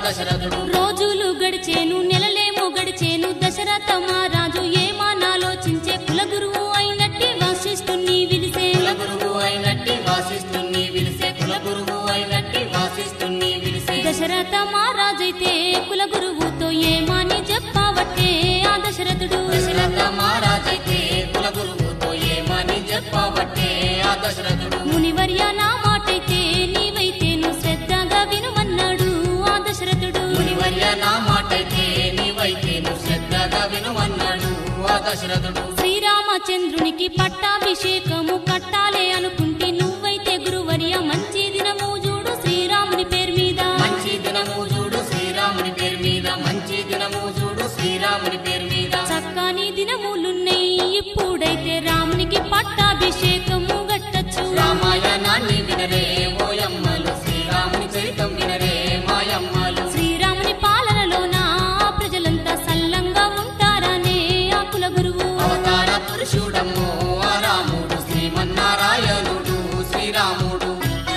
దశరథుడు రోజులు గడిచేను నెలలేమో గడిచేను దశరథ మహారాజు ఏమానాలోచించే కులగురువు అయినట్టి వశిష్ఠుని విలిసే కులగురువు అయినట్టి వాసిస్తుని విలిసే కులగురువు అయినట్టి వాసిస్తుని విలిసే దశరథ మహారాజైతే కులగురువుతో ఏమాని చెప్పవట్టే ఆ దశరథుడు దశరథ మహారాజైతే కులగురువుతో ఏమని చెప్పబట్టే ఆ దశరథుడు మునివర్య నా మాటైతే నీవైతేను శ్రద్ధగా వినుమన్నాడు ఆ దశరథుడు మునివర్య నా మాటైతే నీవైతేను శ్రద్ధగా వినుమన్నాడు ఆ దశరథుడు శ్రీరామచంద్రునికి పట్టాభిషేకము కట్టాలే అనుకుంటే నువ్వైతే గురువర్య మంచి దినము చూడు శ్రీరాముని పేరు మీద మంచి దినము చూడు శ్రీరాముని పేరు మీద మంచి దినము చూడు శ్రీరాముని పేరు మీద చక్కని దినములున్నాయి ఇప్పుడైతే రామునికి పట్టాభిషేకము గట్టచ్చు రామాయణాన్ని వినరే ఓయమ్మలు శ్రీరాముని చరితం వినరే మాయమ్మలు శ్రీరాముని పాలనలోన ప్రజలంతా సల్లంగా ఉంటారనే ఆ కుల గురువు అవతార పురుషుడమ్మో ఆ రాముడు శ్రీమన్నారాయణుడు శ్రీరాముడు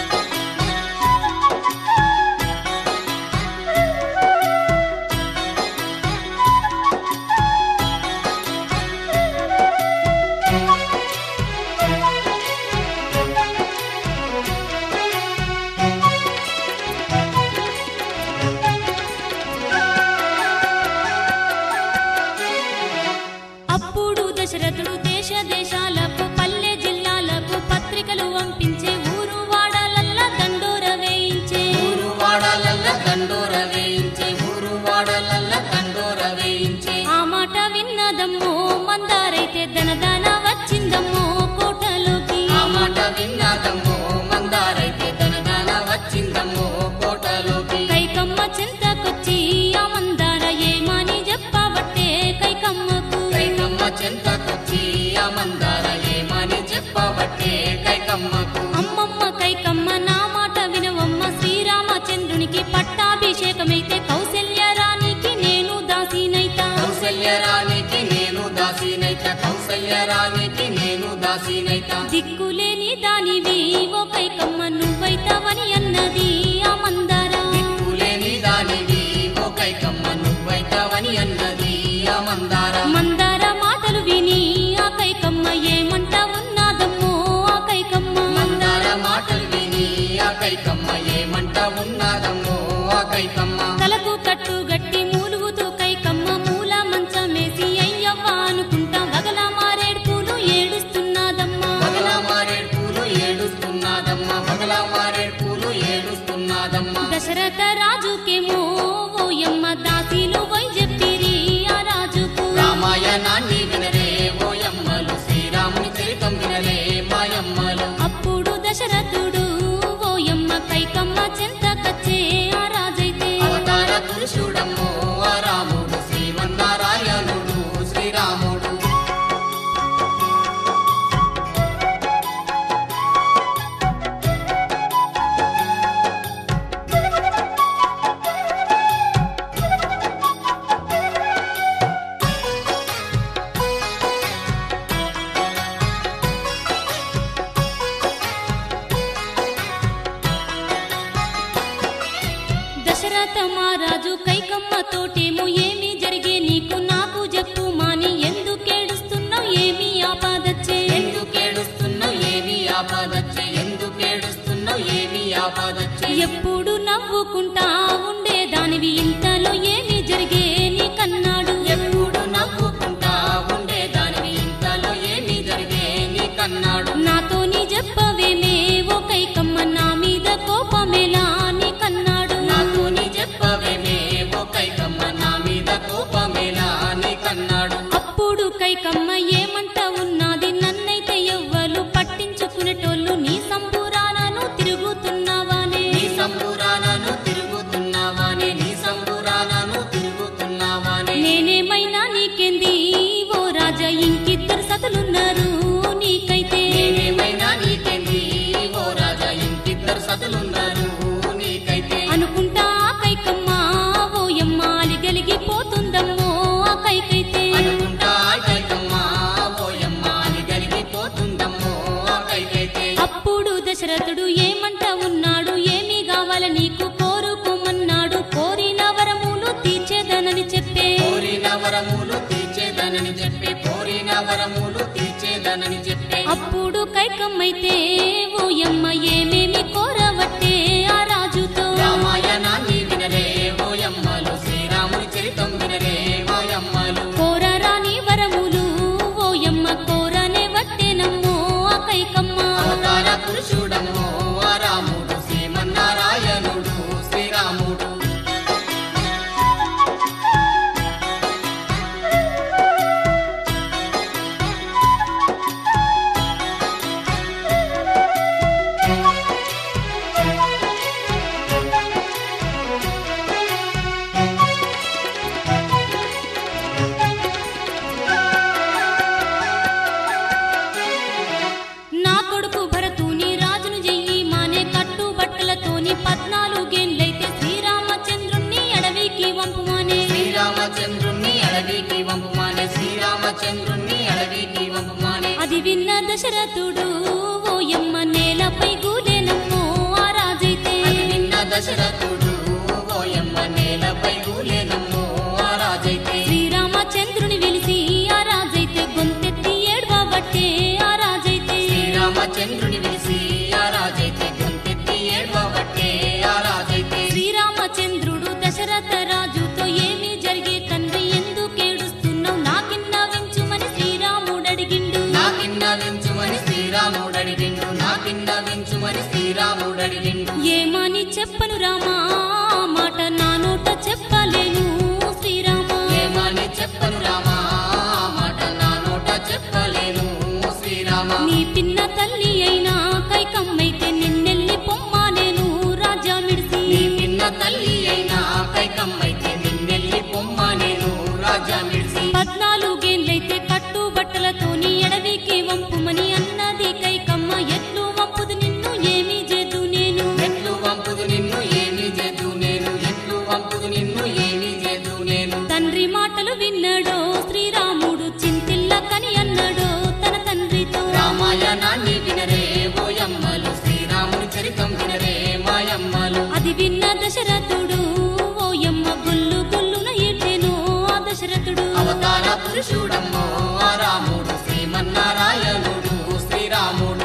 అప్పుడు దశరథుడు దేశ దేశాలకు పల్లె జిల్లాలకు పత్రికలు పంపించే ఊరు వాడలల్లా దండోర వేయించే ఊరు వాడలల్ల దండోర వేయించే ఊరు వాడలల్ల దండోర వేయించే ఆ మాట విన్నదమ్మో మందారైతే ధనదాన వచ్చిందమ్మో కోటలోకి ఆ మాట విన్నాదమ్మో మందారైతే ధనదాన వచ్చిందమ్మో కోటలోకి కైకమ్మ చింతకొచ్చి ఆ మందార ఏమని చెప్పబట్టే కైకమ్మకు కైకమ్మ చెంతకొచ్చి ఆ మందార ఏమని చెప్పబట్టే కైకమ్మకు అమ్మమ్మ కైకమ్మ నా మాట వినవమ్మ శ్రీరామచంద్రునికి పట్టాభిషేకమైతే కౌశల్య రాణికి నేను దాసినైతా కౌసల్య రాణికి నేను దాసినైత కౌసల్య రాణికి నేను దాసినైత దిక్కులేని దానివి ఓ కైకమ్మ నువ్వైతావని అన్నది ఆ మందార దిక్కులేని దానివి ఓ కైకమ్మ నువ్వైతావని అన్నది ఆ మందార మందార మాటలు విని ఆ కైకమ్మ ఏమంట ఉన్నాదమ్మో ఆ కైకమ్మ మందార మాటలు విని ఆ కైకమ్మ ఏమంట ఉన్నాదమ్మో ఆ కైకమ్మ తలకు కట్టు గట్టి మూలుగుతూ కైకమ్మ మూల మంచమేసి అయ్యవ్వ అనుకుంటా వగల మారేడు పూలు ఏడుస్తున్నదమ్మా పగల మారేడు పూలు ఏడుస్తున్నదమ్మ పగల మారేడు పూలు ఏడుస్తున్నదమ్మ దశరథ రాజుకేమో ఓయమ్మ దాసీలు పోయి చెప్పిరి ఆ రాజుకు రామాయణాన్ని వినరే ఓయమ్మలు శ్రీరాముని చరితం వినరే మాయమ్మలు అప్పుడు దశరథుడు ఓయమ్మ కైకమ్మ చెంతకచ్చే ఆ రాజైతే అవతార పురుషుడమ్మో ఆ రాముడు శ్రీమన్నారాయణుడు శ్రీరాముడు దశరథ మహారాజు కైకమ్మ తోటేమో ఏమి జరిగే నీకు నాకు చెప్పు మాని ఎందుకేడుస్తున్నావు ఏమి ఆపాదచ్చే ఎందుకేడుస్తున్నావు ఏమి ఆపదచ్చే ఎందుకేడుస్తున్నావు ఏమి ఆపదచ్చే ఎప్పుడు నవ్వుకుంటా ఉండేదానివి ఇంతలో ఏమి జరిగే నీ కన్నాడు ఎప్పుడు నవ్వుకుంటా ఉండేదానివి ఇంతలో ఏమి జరిగే నీ కన్నాడు నాతో నీ చెప్పవేమే ఓ కైకమ్మ నా మీద కోపమేలా నీ కన్నాడు నాతో నీ చెప్పవేమే ఓ కైకమ్మ నా మీద కోపమేలా నీ కన్నాడు అప్పుడు కైకమ్మ ఏమంట ఉన్నది నన్నైతే ఎవ్వరు పట్టించుకునేటోళ్ళు నీ సంబురానను తిరుగుతున్నావానే నీ సంబురాలను తిరుగుతున్నావానే నీ సంబురాలను తిరుగుతున్నావానే నేనేమైనా నీకేంది ఓ రాజా ఇంకిద్దరు సతులున్నారు నీకైతే నేనేమైనా నీకేంది ఓ రాజా ఇంకిద్దరు సతులున్నారు నీకైతే అనుకుంటా ఆ కైకమ్మ ఓయమ్మ అలిగలిగిపోతుందమ్మో ఆ కైకైతే అనుకుంటా కైకమ్మ పోయమ్మ అని కలిగిపోతుందమ్మో ఆ కైకైతే అప్పుడు దశరథుడు ఏమంట ఉన్నాడు ఏమి కావాల నీకు కోరుకోమన్నాడు కోరిన వరములు తీర్చేదనని చెప్పి కోరిన వరములు తీర్చేదనని చెప్పి అప్పుడు కైకమ్మైతే ఓయమ్మ ఏమేమి కోరవట్టే ఆ రాజుతో రామాయణాన్ని వినరే ఓయమ్మలు శ్రీరాముని చరితం వినరే ఓయమ్మలు కోరరాని వరములు ఓయమ్మ కోరనే వట్టెనమ్మో ఆ కైకమ్మ అవతార పురుషుడమ్మో ఆ రాముడు శ్రీమన్నారాయణుడు శ్రీరాముడు నా కొడుకు భరతుని రాజును చెయ్యి మానే కట్టు బట్టలతోని పద్నాలుగేండ్లైతే శ్రీరామచంద్రుణ్ణి అడవికి వంపుమానే శ్రీరామచంద్రుణ్ణి అడవికి వంపుమానే శ్రీరామచంద్రుణ్ణి అడవికి వంపుమానే అది విన్న దశరథుడు ఓయమ్మ నేలపై గూలేనమ్మో ఆ రాజైతే అది నిన్న దశరథుడు ఓయమ్మ నేలపై గూలేనమ్మో ఆ రాజైతే శ్రీరామచంద్రుని వెలిసి ఆ రాజైతే గొంతెత్తి ఏడ్వబట్టే ఆ రాజైతే శ్రీరామచంద్రుని విలిసి ఆ రాజైతే గొంతెత్తి ఏడ్వబట్టే ఆ రాజైతే శ్రీరామచంద్రుడు దశరథ రాజుతో ఏమి జరిగే తండ్రి ఎందుకేడుస్తున్నావు నాకిన్న వించుమని శ్రీరాముడు అడిగిండు నాకిన్న వించుమని శ్రీరాముడు అడిగిండు నాకిన్న వించుమని శ్రీరాముడు అడిగిండు ఏమని చెప్పను రామా ఆ మాట నా నోట చెప్పలేను శ్రీరామ ఏమని చెప్పను రామా ఆ మాట నా నోట చెప్పలేను శ్రీరామ నీ పిన్న తల్లి అయినా కైకమ్మైతే నిన్నెల్లి పొమ్మా నేను రాజా మిడిసి నీ పిన్న తల్లి అయినా కైకమ్మైతే నిన్నెల్లి పొమ్మ నేను రాజా మిడిసి పద్నాలుగేండ్లైతే కట్టు బట్టలతోని ఎడవికి వంపుమని అన్నది కైకమ్మ ఎట్లు వంపుదు నిన్ను ఏమి చేదు నేను ఎట్లు వంపుదు నిన్ను ఏమి చేదు నేను ఎట్లు వంపుదు నిన్ను ఏమి చేదు నేను తండ్రి మాటలు విన్నాడో శ్రీరాముడు చింతిల్ల కని అన్నాడో తన తండ్రితో రామాయణాన్ని వినరే ఓయమ్మలు శ్రీరాముని చరితం వినరే మాయమ్మలు అది విన్న దశరథుడు ఓయమ్మ గుల్లు గుల్లున ఏడ్చెను ఆ దశరథుడు అవతార పురుషుడమ్మో ఆ రాముడు శ్రీమన్నారాయణుడు శ్రీరాముడు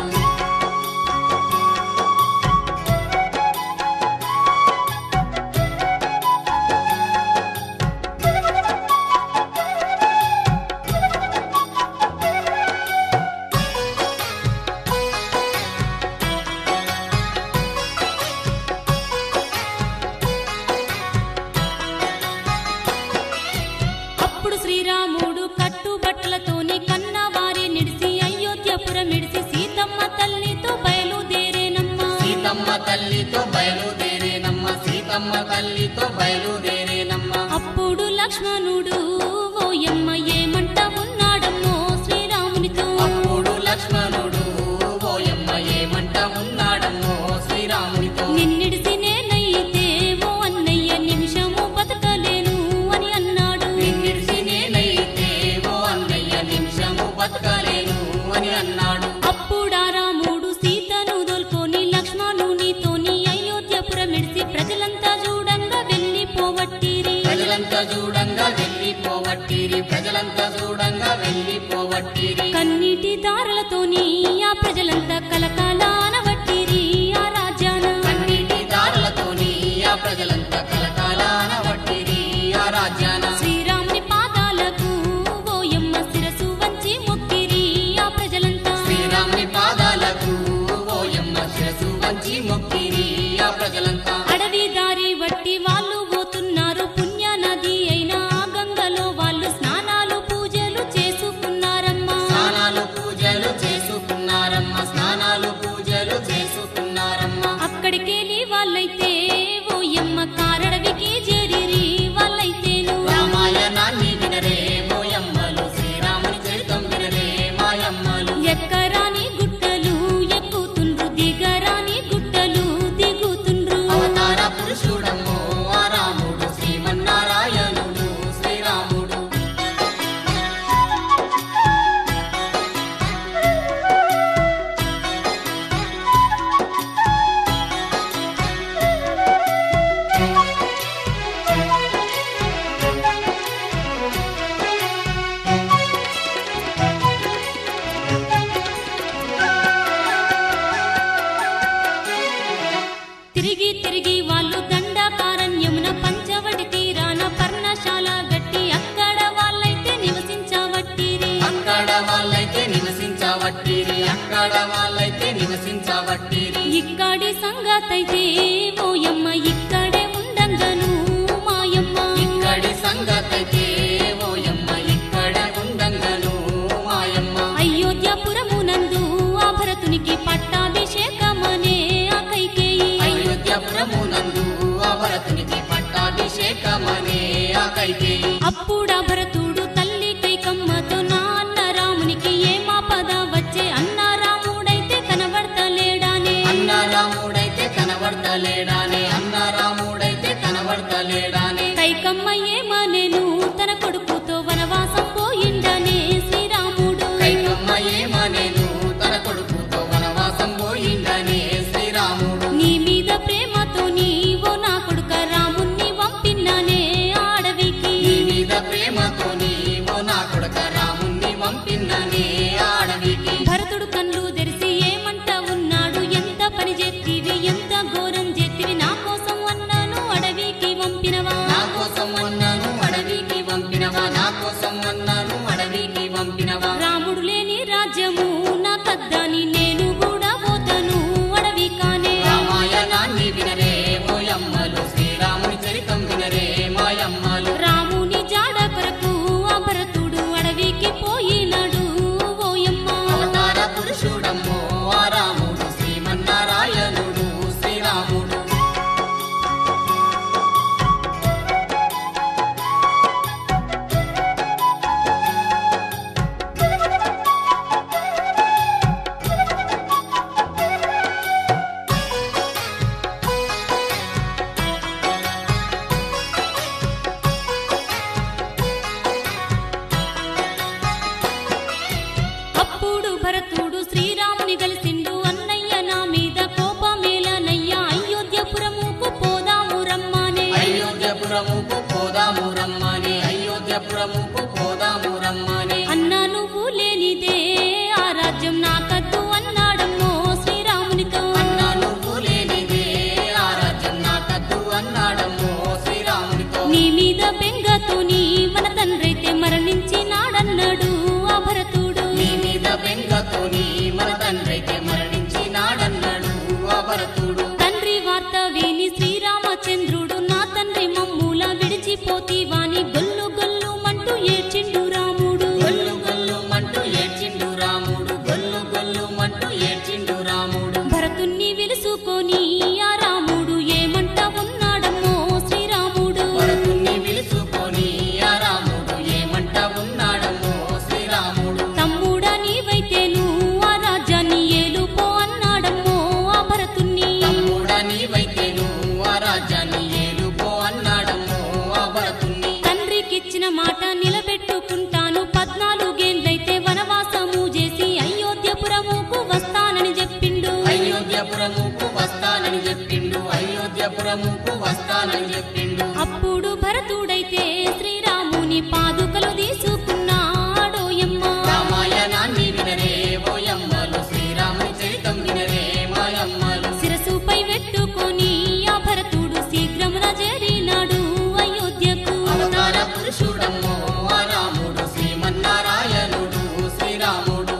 అప్పుడు శ్రీరాముడు కట్టు బట్టలతోని కన్నవారి నిడిసి అయోధ్యపురం ఇడిసి సీతమ్మ తల్లితో బయలుదేరేనమ్మా సీతమ్మ తల్లితో బయలుదేరేనమ్మ సీతమ్మ తల్లితో బయలుదేరేనమ్మ అప్పుడు లక్ష్మణుడు ఓయమ్మ ఏమంట ఉన్నాడమ్మో శ్రీరామునితో అప్పుడు లక్ష్మణుడు ఓయమ్మ ఏమంట ఉన్నాడమ్మో శ్రీరామునితో నిన్నిడిసి నేనైతే ఓ అన్నయ్య నిమిషము బతకలేను అని అన్నాడు నిన్నిడిసి నేనైతే ఓ అన్నయ్య నిమిషము బతకలేను అని అన్నాడు అప్పుడా రాముడు సీతను దోల్కొని లక్ష్మణునితోని అయోధ్యపురం ఇడిసి ప్రజలంతా చూడంగా వెళ్ళిపోవట్టిరి ప్రజలంతా చూడంగా వెళ్ళిపోవట్టిరి ప్రజలంతా చూడంగా వెళ్ళిపోవట్టిరి కన్నీటి దారులతోని ఆ ప్రజలంతా కలకాల అనవట్టిరి ఆ రాజ్యాన కన్నీటి దారులతోని ఆ ప్రజలంతా కలకాలాన వట్టిరి ఆ రాజ్యాన శ్రీరాముని పాదాలకు ఓయమ్మ శిరసు వంచి మొక్కిరి ఆ ప్రజలంతా శ్రీరాముని పాదాలకు ఓయమ్మ శిరసు వంచి మొక్కిరి ఆ ప్రజలంతా అడవి దారి వట్టి వాళ్ళు పోతున్నారు పుణ్య నది అయిన ఆ గంగలో వాళ్ళు స్నానాలు పూజలు చేసుకున్నారమ్మా స్నానాలు పూజలు చేసుకున్నారమ్మ స్నానాలు తిరిగి వాళ్ళు దండకారణ్యమున పంచవటి తీరాన పర్ణశాల గట్టి అక్కడ వాళ్ళైతే నివసించవట్టిరి అక్కడ వాళ్ళైతే నివసించవట్టిరి అక్కడ వాళ్ళైతే నివసించవట్టిరి ఇక్కడి సంగతైతే ఓయమ్మ ఇక్కడే ఉండంగను మాయమ్మ ఇక్కడి సంగతైతే ఓయమ్మ ఇక్కడే ఉండంగను మాయమ్మ అయోధ్యపురమునందు ఆ భరతునికి పట్టాభిషేకమనే ఆ కైకేయి అయోధ్యపురమునందు అవరతునికి పట్టాభిషేకమనే ఆ కైకేయి అప్పుడా భరతుడు తల్లి కైకమ్మతో నా అన్న రామునికి ఏమాపద వచ్చే అన్న రాముడైతే కనబడతలేడానే అన్న రాముడైతే కనబడతలేడానే అన్న రాముడైతే కనబడతలేడానే కైకమ్మ ఏమనేను తన కొడుకుతో వనవాసం పోయిండనే శ్రీరాముడు కైకమ్మ ఏమనేను తన కొడుకుతో వనవాసం పోయిందనే శ్రీరాముడు నీ మీద ప్రేమతో నీవో నా కొడుక రాముణ్ణి పంపిన్నానే ఆడవికి నీ మీద ప్రేమతో నీవు నా కొడుక రాముణ్ణి పంపిన్ననే అడవికి భరతుడు కళ్ళు తెరిసి ఏమంట ఉన్నాడు ఎంత పని చేతివి ఎంత ఘోరం చేతివి నా కోసం అన్నాను అడవికి పంపినవా నా కోసం అన్నాను అడవికి పంపినవా నా కోసం అన్నాను అడవికి పంపినవా రాముడు లేని రాజ్యము నా కద్దాని నేను కూడా పోతాను అడవి కానే రామాయణాన్ని వినరే ఓయమ్మలు శ్రీరాముని చరితం వినరే మాయమ్మలు రాముని జాడ కొరకు ఆ భరతుడు అడవికి పోయినాడు ఓయమ్మ అవతార పురుషుడమ్మో ఆ రాముడు శ్రీమన్నారాయణుడు శ్రీరాముడు అప్పుడు భరతుడు శ్రీరాముని కలిసిండు అన్నయ్య నా మీద కోపమేలనయ్య అయోధ్యపురముకు పోదాము రమ్మానే అయోధ్యపురముకు పోదాము రమ్మని అయోధ్యపురముకు పోదాము రమ్మని అన్నా నువ్వు లేనిదే ఆ రాజ్యం నాకద్దు అన్నాడమ్మో శ్రీరామునితో అన్నా నువ్వు లేనిదే ఆ రాజ్యం నాకద్దు అన్నాడమ్మో శ్రీరామునితో నీ మీద బెంగతోని మన తండ్రైతే మరణించినాడన్నాడు ఆ భరతుడు నీ మీద బెంగతోని మన తండ్రైతే మరణించినాడన్నాడు ఆ భరతుడు తండ్రి వార్త విని శ్రీరామచంద్రుడు నా తండ్రి మమ్ముల విడిచిపోతీవాని గొల్లు గొల్లు మంటూ ఏడ్చిండు రాముడు గొల్లు గొల్లు మంటూ ఏడ్చిండు రాముడు గొల్లు గొల్లు మంటూ ఏడ్చిండు రాముడు భరతుణ్ణి విలుసుకొని ఆ రాముడు ఏమంట ఉన్నాడమ్మో శ్రీరాముడు భరతుణ్ణి పిలుచుకొని ఆ రాముడు ఏమంట ఉన్నాడమ్మో శ్రీరాముడు తమ్ముడా నీవైతేను ఆ రాజ్యాన్ని ఏలుపో అన్నాడమ్మో ఆ భరతుణ్ణి తమ్ముడా నీవైతేను ఆ రాజ్యాన్ని ఏలుపో అన్నాడమ్మో ఆ భరతుణ్ణి తండ్రికిచ్చిన మాట నిలబెట్టుకుంటాను పద్నాలుగేండ్లైతే వనవాసము చేసి అయోధ్యపురముకు వస్తానని చెప్పిండు అయోధ్యపురముకు వస్తానని చెప్పిండు అయోధ్యపురముకు వస్తానని చెప్పిండు అప్పుడు భరతుడైతే శ్రీరాముని పాదుకలు తీసుకున్నాడోయమ్మ రామాయణాన్ని వినరే ఓయమ్మలు శ్రీరాముని చరితం వినరే మాయమ్మలు శిరసుపై పెట్టుకొని ఆ భరతుడు శీఘ్రమున చేరినాడు అయోధ్యకు అవతార పురుషుడమ్మో ఆ రాముడు శ్రీమన్నారాయణుడు శ్రీరాముడు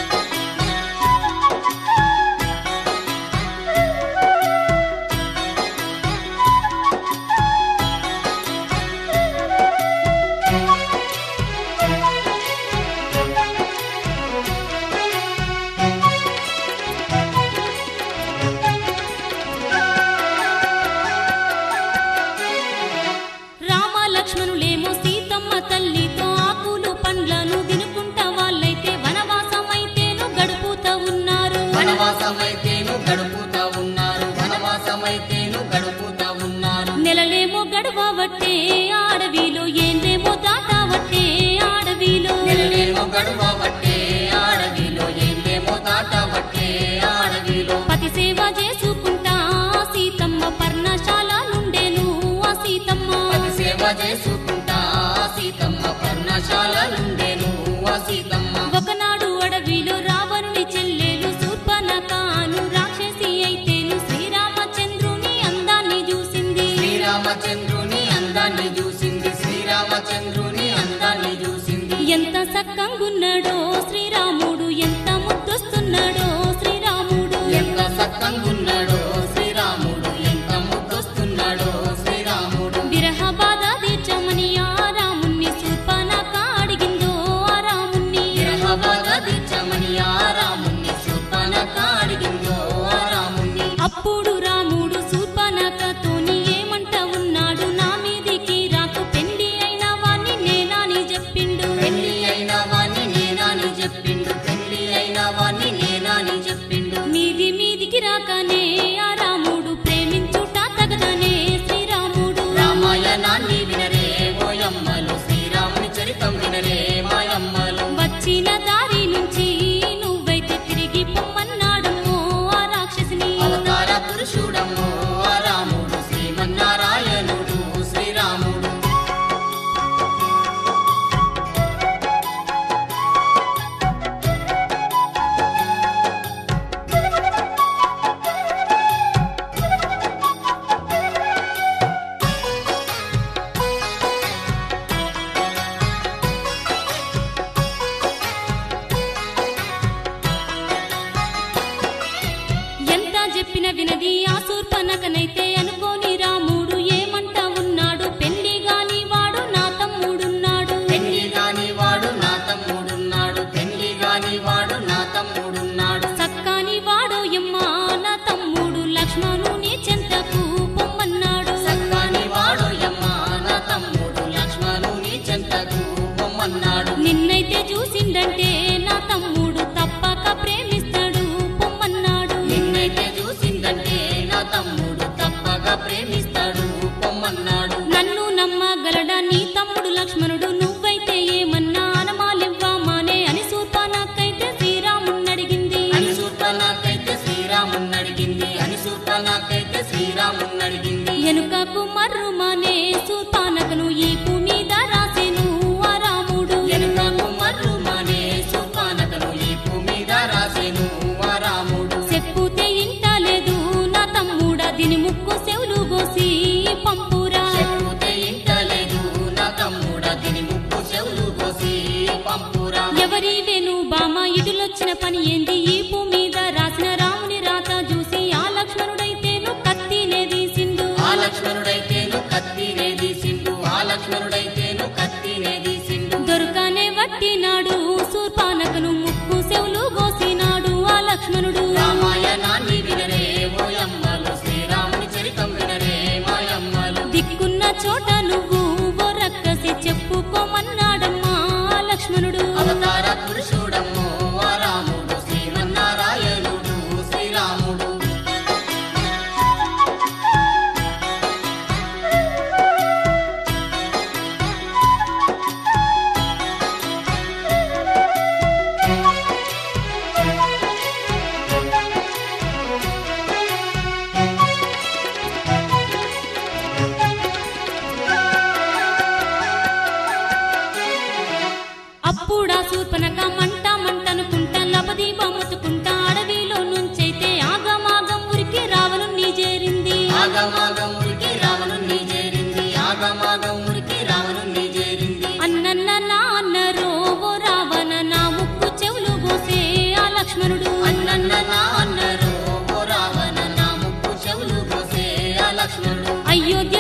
రామ లక్ష్మణులేమో సీతమ్మ తల్లితో ఆకులు పండ్లను తినుకుంటా వాళ్ళైతే వనవాసమైతేను గడుపుతా ఉన్నారు వనవాసమైతేను గడుపుతా ఉన్నారు వనవాసమైతేను గడుపుతా ఉన్నారు నెలలేమో గడవబట్టే అడవిలో ఏందేమో దాటవట్టే అడవిలో నెలలేమో గడువబట్టే అడవిలో ఏందేమో దాటబట్టే అడవిలో పతి సేవ చేసుకుంటా సీతమ్మ పర్ణశాల నుండేను ఆ సీతమ్మ పతి సేవ చేసుకుంటా సీతమ్మ పర్ణశాల నుండేను ఆ సీతమ్మ ఒకనాడు అడవిలో రావణుని చెల్లెలు శూర్పణఖాను రాక్షసి అయితేను శ్రీరామచంద్రుని అంద అందాన్ని చూసింది శ్రీరామచంద్రుని అందాన్ని చూసింది ఎంత సక్కంగున్నాడో శ్రీరాముడు ఎంత ముద్దొస్తున్నాడో శ్రీరాముడు ఎంత సక్కంగున్నాడో శ్రీరాముడు ఎంత ముద్దొస్తున్నాడో శ్రీరాముడు విరహ బాధ తీర్చమని ఆ రాముణ్ణి శూర్పణఖ అడిగిందో ఆ రాముణ్ణి విరహబాధ తీర్చమని ఆ రాముణ్ణి శూర్పణఖ అడిగిందో ఆ రాముణ్ణి అప్పుడు రాముడు శూర్పణఖతోని ఏమంట ఉన్నాడు నా మీదికి రాకు పెళ్లి అయిన వాణ్ణి నేనాని చెప్పిండు పెళ్లి అయిన వాణ్ణి నేనాని చెప్పిండు పెళ్లి అయిన వాణ్ణి నేనాని చెప్పిండు మీది మీదికి రాకనే ఆ రాముడు ప్రేమించుట తగదనే శ్రీరాముడు రామాయణాన్ని వినరే ఓయమ్మలు శ్రీరాముని చరితం వినరే మాయమ్మలు వచ్చిన దారి నుంచి నువ్వైతే తిరిగి పొమ్మన్నాడమ్మో ఆ రాక్షసిని అవతార పురుషుడమ్మో ఆ రాముడు శ్రీమన్నారాయణుడు శ్రీరాముడు ఎంత చెప్పిన వినది ఆ శూర్పణఖనైతే అనుకోని రాముడు ఏమంట ఉన్నాడు పెళ్లి గాని వాడు నా తమ్ముడున్నాడు పెళ్లి గాని వాడు నా తమ్ముడున్నాడు పెళ్లి గాని వాడు నా తమ్ముడున్నాడు సక్కాని వాడో ఎమ్మా నా తమ్ముడు లక్ష్మణుని చెంతకు పొమ్మన్నాడు సక్కాని వాడు యమ్మ నా తమ్ముడు లక్ష్మణుని చెంతకు పొమ్మన్నాడు నిన్నైతే చూసిందంటే నా తమ్ముడు తప్పక ప్రేమిస్తాడు పొమ్మన్నాడు నిన్నైతే చూసిందంటే నా తమ్ముడు తప్పగా ప్రేమిస్తాడు పొమ్మన్నాడు నన్ను నమ్మగలడా నీ తమ్ముడు లక్ష్మణుడు నువ్వైతే ఏమన్నా అనమాలివ్వామానే అని శూర్పణఖైతే శ్రీరామున్నడిగింది అని సూర్పనాకైతే శ్రీరామున్నడిగింది అని సూర్పనాకైతే శ్రీరామున్నడిగింది ఎనుకకు మర్రుమానే శూర్పణఖను ఈపు మీద రాసెను ఆ రాముడు వెనుకకు మర్రు మానే సూర్పనకను ఈ మీద రాసెను ఆ రాముడు చెప్పుతే ఇంట లేదు నా తమ్ముడా దీని ముక్కు చెవులు గోసి పంపురా చెప్పుతే ఇంటలేదు నా తమ్ముడ తిని ముక్కు చెవులు కోసి పంపురా ఎవరి వెను బామ ఇటులొచ్చిన పని ఏంది ఈపు మీద రాసిన రాముని రాత చూసి ఆ లక్ష్మణుడైతేను కత్తినే తీసిండు ఆ లక్ష్మణుడైతేను కత్తినే తీసిండు ఆ లక్ష్మణుడైతేను కత్తినే తీసిండు దొరకనే వట్టినాడు శూర్పానకను ముక్కు చెవులు గోసినాడు ఆ లక్ష్మణుడు రామాయణాన్ని వినరే ఓయమ్మలు శ్రీరాముని చరితం వినరే మాయమ్మలు దిక్కున్న చోట నువ్వు ఓ రక్కసి చెప్పుకోమన్నాడమ్మా ఆ లక్ష్మణుడు అవతార పురుషుడమ్మో ఆ రాముడు శ్రీమన్నారాయణుడు శ్రీరాముడు అప్పుడా శూర్పనక మంట మంటనుకుంటా లబదీప ముత్తుకుంటా అడవిలో నుంచైతే ఆగమాగం ఉరికి రావను నీ చేరింది ఆగమాగముడికి రావణుని చేరింది ఆగమాగముడికి రావణుని చేరింది అన్నన్న నా అన్నరో ఓ రావణ నా ముక్కు చెవులు గోసే ఆ లక్ష్మణుడు అన్నన్న నా అన్నరు ఓ రావణ నా ముక్కు చెవులు కోసే ఆ లక్ష్మణుడు అయోధ్య